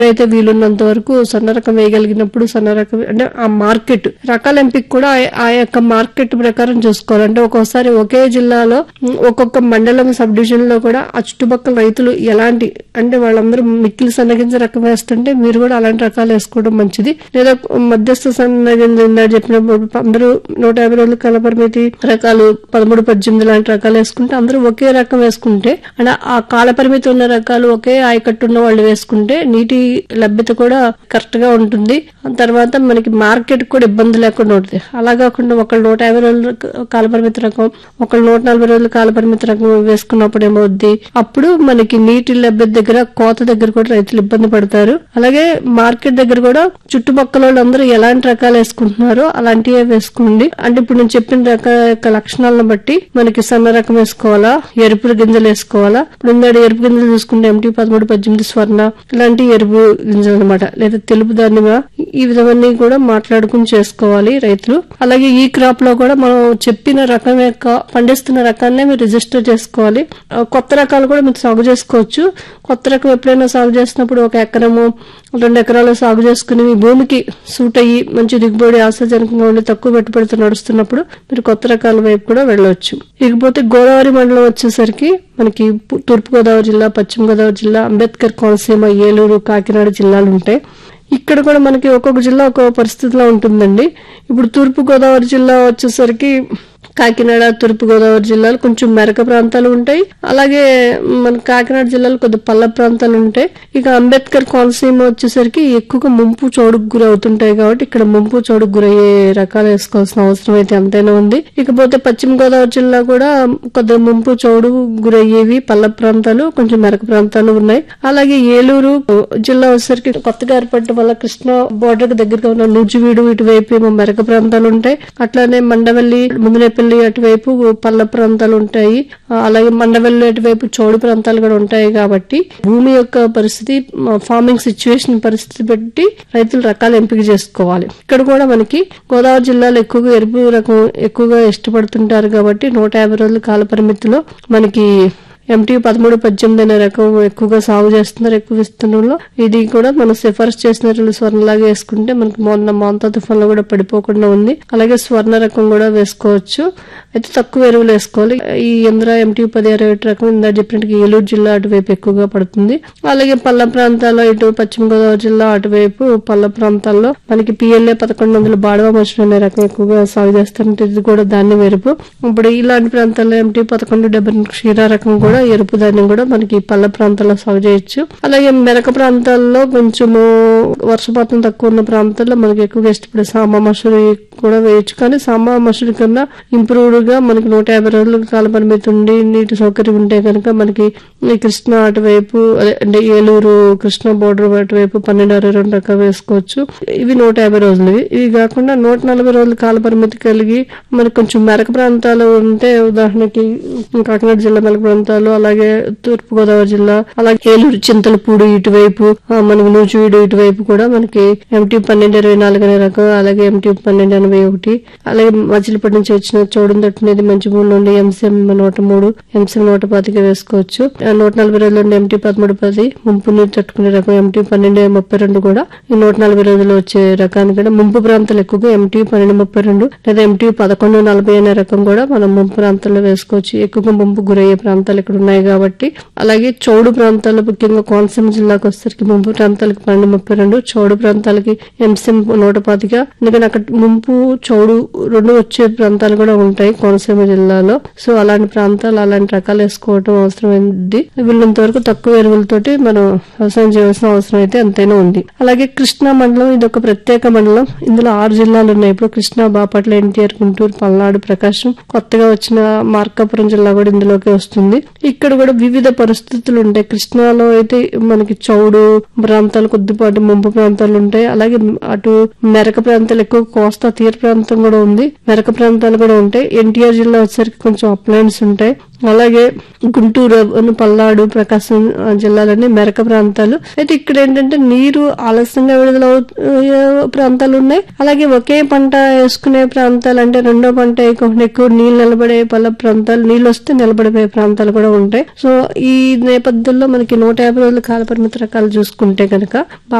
అయితే వీలున్నంత వరకు సన్న రకం వేయగలిగినప్పుడు సన్న రకం అంటే ఆ మార్కెట్ రకాల ఎంపిక కూడా ఆ- ఆ యొక్క మార్కెట్ ప్రకారం చూసుకోవాలి అంటే ఒక్కోసారి ఒకే జిల్లాలో ఉమ్, ఒక్కొక్క మండలం సబ్ డివిజన్ లో కూడా ఆ చుట్టుపక్కల రైతులు ఎలాంటి అంటే వాళ్ళందరూ మిక్కిలి సన్నగింజ రకం వేస్తుంటే మీరు కూడా అలాంటి రకాలు వేసుకోవడం మంచిది లేదా మధ్యస్థ సన్నగింజ ఇందాక చెప్పినప్పుడు అందరూ నూట యాభై రోజుల కాల పరిమితి రకాలు పదమూడు పద్దెనిమిది లాంటి రకాలు వేసుకుంటే అందరూ ఒకే రకం వేసుకుంటే అంటే ఆ కాల పరిమితి ఉన్న రకాలు ఒకే ఆయకట్టు ఉన్న వాళ్ళు వేసుకుంటే నీటి లభ్యత కూడా కరెక్ట్ గా ఉంటుంది ఆ తర్వాత మనకి మార్కెట్ కూడా ఇబ్బంది లేకుండా ఉంటుంది అలా కాకుండా ఒకళ్ళు నూట యాభై రోజుల కాల పరిమితి రకం ఒకళ్ళు నూట నలభై రోజుల కాల పరిమితి రకం వేసుకున్నప్పుడు ఏమవుద్ది అప్పుడు మనకి నీటి లభ్యత దగ్గర కోత దగ్గర కూడా రైతులు ఇబ్బంది పడతారు అలాగే మార్కెట్ దగ్గర కూడా చుట్టుపక్కల వాళ్ళందరూ ఎలాంటి రకాలు వేసుకుంటున్నారో అలాంటివే వేసుకోండి అంటే ఇప్పుడు నేను చెప్పిన రకాల యొక్క లక్షణాలను బట్టి మనకి సన్న రకం వేసుకోవాలా ఎరుపు గింజలు వేసుకోవాలా ఇప్పుడు ఇందాక ఎరుపు గింజలు చూసుకుంటే ఎంటీ పదమూడు పద్దెనిమిది స్వర్ణ ఇలాంటి ఎరుపు గింజలు అనమాట లేదా తెలుపు దానిగా ఈ విధమన్నీ కూడా మాట్లాడుకుని చేసుకోవాలి రైతులు అలాగే ఈ క్రాప్ లో కూడా మనం చెప్పిన రకం యొక్క పండిస్తున్న రకాన్నే మీరు రిజిస్టర్ చేసుకోవాలి ఆ, కొత్త రకాలు కూడా మీరు సాగు చేసుకోవచ్చు కొత్త రకం ఎప్పుడైనా సాగు చేసినప్పుడు ఒక ఎకరము రెండు ఎకరాలు సాగు చేసుకుని మీ భూమికి సూట్ అయ్యి మంచి దిగుబడి ఆశాజనకంగా ఉండి తక్కువ పెట్టుబడితో నడుస్తున్నప్పుడు మీరు కొత్త రకాల వైపు కూడా వెళ్ళవచ్చు ఇకపోతే గోదావరి మండలం వచ్చేసరికి మనకి పు- తూర్పుగోదావరి జిల్లా పశ్చిమ గోదావరి జిల్లా అంబేద్కర్ కోనసీమ ఏలూరు కాకినాడ జిల్లాలు ఉంటాయి ఇక్కడ కూడా మనకి ఒక్కొక్క జిల్లా ఒక్కొక్క పరిస్థితిలో ఉంటుందండి ఇప్పుడు తూర్పు గోదావరి జిల్లా వచ్చేసరికి కాకినాడ తూర్పు గోదావరి జిల్లాలు కొంచెం మెరక ప్రాంతాలు ఉంటాయి అలాగే మన కాకినాడ జిల్లాలో కొద్ది పల్ల ప్రాంతాలు ఉంటాయి ఇక అంబేద్కర్ కోనసీమ వచ్చేసరికి ఎక్కువగా ముంపు చోడుకు గురవుతుంటాయి కాబట్టి ఇక్కడ ముంపు చోడుకు గురయ్యే రకాలు వేసుకోవాల్సిన అవసరం అయితే ఎంతైనా ఉంది ఇకపోతే పశ్చిమ గోదావరి జిల్లా కూడా కొద్ది ముంపు చోడు గురయ్యేవి పల్ల ప్రాంతాలు కొంచెం మెరక ప్రాంతాలు ఉన్నాయి అలాగే ఏలూరు జిల్లా వచ్చేసరికి కొత్తగా ఏర్పడటం వల్ల కృష్ణా బోర్డర్ కి దగ్గరగా ఉన్న నూజివీడు ఇటువైపు ఏమో మెరక ప్రాంతాలు ఉంటాయి అట్లానే మండవల్లి ముందునేపల్లి అటువైపు పల్ల ప్రాంతాలు ఉంటాయి ఆ, అలాగే మండవల్లి అటువైపు చౌడు ప్రాంతాలు కూడా ఉంటాయి కాబట్టి భూమి యొక్క పరిస్థితి ఫార్మింగ్ సిచ్యువేషన్ పరిస్థితి బట్టి రైతులు రకాలు ఎంపిక చేసుకోవాలి ఇక్కడ కూడా మనకి గోదావరి జిల్లాలో ఎక్కువగా ఎరుపు రకం ఎక్కువగా ఇష్టపడుతుంటారు కాబట్టి నూట యాభై రోజుల కాల పరిమితిలో మనకి ఎంటీ పదమూడు పద్దెనిమిది అనే రకం ఎక్కువగా సాగు చేస్తున్నారు ఎక్కువ విస్తీర్ణంలో ఇది కూడా మనం సిఫార్సు చేసిన రెండు స్వర్ణలాగా వేసుకుంటే మనకి మొన్న మాంతా తుఫాన్లో కూడా పడిపోకుండా ఉంది అలాగే స్వర్ణ రకం కూడా వేసుకోవచ్చు అయితే తక్కువ ఎరువులు వేసుకోవాలి ఈ ఇంద్ర ఎంటీ పది అరవై ఒకటి రకం ఇందా చెప్పినట్టుగా ఏలూరు జిల్లా అటువైపు ఎక్కువగా పడుతుంది అలాగే పల్ల ప్రాంతాల్లో ఇటు పశ్చిమ గోదావరి జిల్లా అటువైపు పల్ల ప్రాంతాల్లో మనకి పిఎల్ఏ పదకొండు వందల బాడవ మనుషులు అనే రకం ఎక్కువగా సాగు చేస్తుంటే ఇది కూడా ధాన్యం ఎరుపు ఇప్పుడు ఇలాంటి ప్రాంతాల్లో ఎంటీ పదకొండు డెబ్బై రెండు క్షీర రకం కూడా ఎరుపు ధాన్యం కూడా మనకి పల్ల ప్రాంతాల్లో సాగు చేయొచ్చు అలాగే మెరక ప్రాంతాల్లో కొంచెము వర్షపాతం తక్కువ ఉన్న ప్రాంతాల్లో మనకి ఎక్కువగా ఇష్టపడే సాంబా మసూరి కూడా వేయచ్చు కానీ సాంబా మసూరి కన్నా ఇంప్రూవ్డ్ గా మనకి నూట యాభై రోజుల కాల పరిమితి ఉండి నీటి సౌకర్యం ఉంటే కనుక మనకి ఈ కృష్ణా అటువైపు అదే అంటే ఏలూరు కృష్ణా బోర్డర్ అటువైపు పన్నెండు అరవై రెండు రకాలు వేసుకోవచ్చు ఇవి నూట యాభై రోజులు ఇవి కాకుండా నూట నలభై రోజుల కాల పరిమితి కలిగి మనకి కొంచెం మెరక ప్రాంతాలు ఉంటే ఉదాహరణకి కాకినాడ జిల్లా మెరక ప్రాంతాలు అలాగే తూర్పు గోదావరి జిల్లా అలాగే ఏలూరు చింతలపూడి ఇటువైపు ఆ, మనకి నూజివీడు ఇటువైపు కూడా మనకి ఎంటీ పన్నెండు ఇరవై నాలుగు అనే రకం అలాగే ఎంటీ పన్నెండు ఎనభై ఒకటి అలాగే మచిలీపట్నం నుంచి వచ్చిన చూడం తట్టునేది మంచి భూములు ఉండి ఎంసీఎం నూట మూడు ఎంసీఎం నూట పాతిక వేసుకోవచ్చు ఆ, నూట నలభై రోజులు ఉండి ఎంటీ పదమూడు పది ముంపు నీరు తట్టుకునే రకం ఎంటీ పన్నెండు ముప్పై రెండు కూడా ఈ నూట నలభై రోజులు వచ్చే రకాన్ని కూడా ముంపు ప్రాంతాలు ఎక్కువగా ఎంటీ పన్నెండు ముప్పై రెండు లేదా ఎంటీ పదకొండు నలభై అనే రకం కూడా మనం ముంపు ప్రాంతాల్లో వేసుకోవచ్చు ఎక్కువగా ముంపు గురయ్యే ప్రాంతాలు ఇక్కడ ఉన్నాయి కాబట్టి అలాగే చౌడు ప్రాంతాల్లో ముఖ్యంగా కోనసీమ జిల్లాకు వచ్చేసరికి ముంపు ప్రాంతాలకు పన్నెండు ముప్పై రెండు చౌడు ప్రాంతాలకి ఎంసీఎం నూట పాతిక ఎందుకంటే అక్కడ ముంపు చౌడు రెండు వచ్చే ప్రాంతాలు కూడా ఉంటాయి కోనసీమ జిల్లాలో సో అలాంటి ప్రాంతాలు అలాంటి రకాలు వేసుకోవడం అవసరమైంది వీళ్ళంత వరకు తక్కువ ఎరువులతోటి మనం వ్యవసాయం చేయాల్సిన అవసరం అయితే ఎంతైనా ఉంది అలాగే కృష్ణా మండలం ఇది ఒక ప్రత్యేక మండలం ఇందులో ఆరు జిల్లాలు ఉన్నాయి ఇప్పుడు కృష్ణా బాపట్ల ఎన్టీఆర్ గుంటూరు పల్నాడు ప్రకాశం కొత్తగా వచ్చిన మార్కాపురం జిల్లా కూడా ఇందులోకి వస్తుంది ఇక్కడ కూడా వివిధ పరిస్థితులు ఉంటాయి కృష్ణాలో అయితే మనకి చౌడు ప్రాంతాలు కొద్దిపాటి ముంపు ప్రాంతాలు ఉంటాయి అలాగే అటు మెరక ప్రాంతాలు ఎక్కువ కోస్తా తీర ప్రాంతం కూడా ఉంది మెరక ప్రాంతాలు కూడా ఉంటాయి ఎన్టీఆర్ జిల్లా వచ్చేసరికి కొంచెం అప్లైన్స్ ఉంటాయి అలాగే గుంటూరు అను పల్నాడు ప్రకాశం ఆ, జిల్లాలోని మెరక ప్రాంతాలు అయితే ఇక్కడ ఏంటంటే నీరు ఆలస్యంగా విడుదల అవు- ప్రాంతాలు ఉన్నాయి అలాగే ఒకే పంట వేసుకునే ప్రాంతాలు అంటే రెండో పంట వేయకుండా ఎక్కువ నీళ్ళు నిలబడే పల్ల ప్రాంతాలు నీళ్ళు వస్తే నిలబడిపోయే ప్రాంతాలు కూడా ఉంటాయి సో ఈ నేపథ్యంలో మనకి నూట యాభై రోజుల కాల పరిమితి రకాలు చూసుకుంటే కనుక